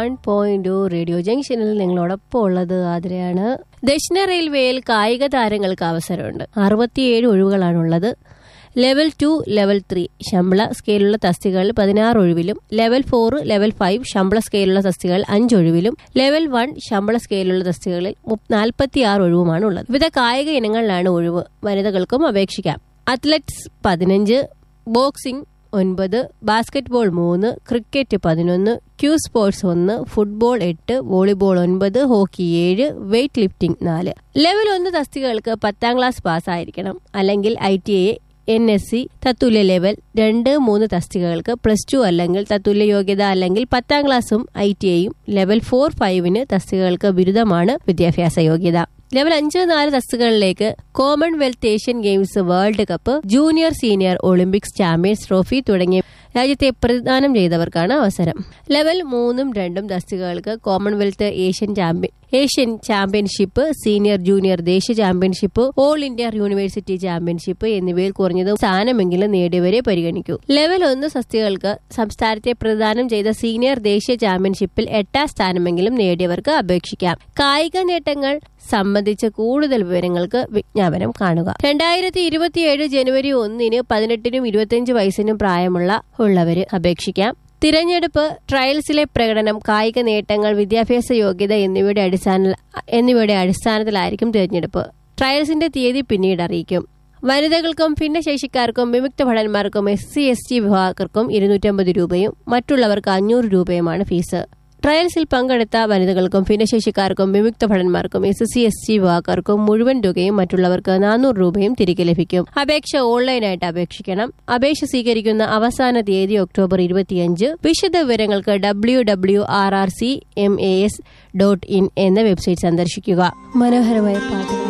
one point radio ജംഗ്ഷനിൽ നിങ്ങളോടൊപ്പം ഉള്ളത് ആതിരയാണ് ദക്ഷിണ റെയിൽവേയിൽ കായിക താരങ്ങൾക്ക് അവസരമുണ്ട് അറുപത്തിയേഴ് ഒഴിവുകളാണുള്ളത് ലെവൽ ടു ലെവൽ ത്രീ ശമ്പള സ്കെയിലുള്ള തസ്തികകളിൽ പതിനാറ് ഒഴിവിലും ലെവൽ ഫോർ ലെവൽ ഫൈവ് ശമ്പള സ്കെയിലുള്ള തസ്തികകൾ അഞ്ച് ഒഴിവിലും ലെവൽ വൺ ശമ്പള സ്കെയിലുള്ള തസ്തികകളിൽ നാൽപ്പത്തിയാറ് ഒഴിവുമാണ് ഉള്ളത് വിവിധ കായിക ഇനങ്ങളിലാണ് ഒഴിവ് വനിതകൾക്കും അപേക്ഷിക്കാം അത്ലറ്റ്സ് പതിനഞ്ച് ബോക്സിംഗ് ഒൻപത് ബാസ്കറ്റ്ബോൾ മൂന്ന് ക്രിക്കറ്റ് പതിനൊന്ന് ക്യൂ സ്പോർട്സ് ഒന്ന് ഫുട്ബോൾ എട്ട് വോളിബോൾ ഒൻപത് ഹോക്കി ഏഴ് വെയ്റ്റ് ലിഫ്റ്റിംഗ് നാല് ലെവൽ ഒന്ന് തസ്തികകൾക്ക് പത്താം ക്ലാസ് പാസ്സായിരിക്കണം അല്ലെങ്കിൽ I T I N S C തത്തുല്യ ലെവൽ രണ്ട് മൂന്ന് തസ്തികകൾക്ക് പ്ലസ് ടു അല്ലെങ്കിൽ തത്തുല്യ യോഗ്യത അല്ലെങ്കിൽ പത്താം ക്ലാസ്സും ഐ ടി ഐയും ലെവൽ ഫോർ ഫൈവിന് തസ്തികകൾക്ക് ബിരുദമാണ് വിദ്യാഭ്യാസ യോഗ്യത ലെവൽ അഞ്ച് നാല് തസ്തികകളിലേക്ക് Commonwealth Asian Games World Cup junior senior Olympics Champions Trophy തുടങ്ങിയ രാജ്യത്തെ പ്രദാനം ചെയ്തവർക്കാണ് അവസരം ലെവൽ മൂന്നും രണ്ടും തസ്തികകൾക്ക് Commonwealth Asian champion Asian championship senior junior ദേശീയ championship all India university championship എന്നിവയിൽ കുറഞ്ഞത് സ്ഥാനമെങ്കിലും നേടിയവരെ പരിഗണിക്കൂ ലെവൽ ഒന്ന് തസ്തികകൾക്ക് സംസ്ഥാനത്തെ പ്രദാനം ചെയ്ത സീനിയർ ദേശീയ ചാമ്പ്യൻഷിപ്പിൽ എട്ടാം സ്ഥാനമെങ്കിലും നേടിയവർക്ക് അപേക്ഷിക്കാം കായിക നേട്ടങ്ങൾ സംബന്ധിച്ച കൂടുതൽ വിവരങ്ങൾക്ക് വിജ്ഞാപനം കാണുക രണ്ടായിരത്തി ഇരുപത്തിയേഴ് ജനുവരി ഒന്നിന് പതിനെട്ടിനും ഇരുപത്തിയഞ്ച് വയസ്സിനും പ്രായമുള്ള ഉള്ളവര് അപേക്ഷിക്കാം തിരഞ്ഞെടുപ്പ് ട്രയൽസിലെ പ്രകടനം കായിക നേട്ടങ്ങൾ വിദ്യാഭ്യാസ യോഗ്യത എന്നിവയുടെ അടിസ്ഥാന എന്നിവയുടെ അടിസ്ഥാനത്തിലായിരിക്കും തിരഞ്ഞെടുപ്പ് ട്രയൽസിന്റെ തീയതി പിന്നീട് അറിയിക്കും വനിതകൾക്കും ഭിന്നശേഷിക്കാർക്കും വിമുക്ത ഭടന്മാർക്കും എസ് സി എസ് ടി വിഭാഗക്കാർക്കും ഇരുന്നൂറ്റമ്പത് രൂപയും മറ്റുള്ളവർക്ക് അഞ്ഞൂറ് രൂപയുമാണ് ഫീസ് ട്രയൽസിൽ പങ്കെടുത്ത വനിതകൾക്കും ഭിന്നശേഷിക്കാർക്കും വിമുക്ത ഭടന്മാർക്കും എസ് സി എസ് ടി വിഭാഗക്കാർക്കും മുഴുവൻ തുകയും മറ്റുള്ളവർക്ക് നാനൂറ് രൂപയും തിരികെ ലഭിക്കും അപേക്ഷ ഓൺലൈനായിട്ട് അപേക്ഷിക്കണം അപേക്ഷ സ്വീകരിക്കുന്ന അവസാന തീയതി ഒക്ടോബർ ഇരുപത്തിയഞ്ച് വിശദ വിവരങ്ങൾക്ക് W W R R C M A S dot in എന്ന വെബ്സൈറ്റ് സന്ദർശിക്കുക മനോഹരമായ പാട്ട്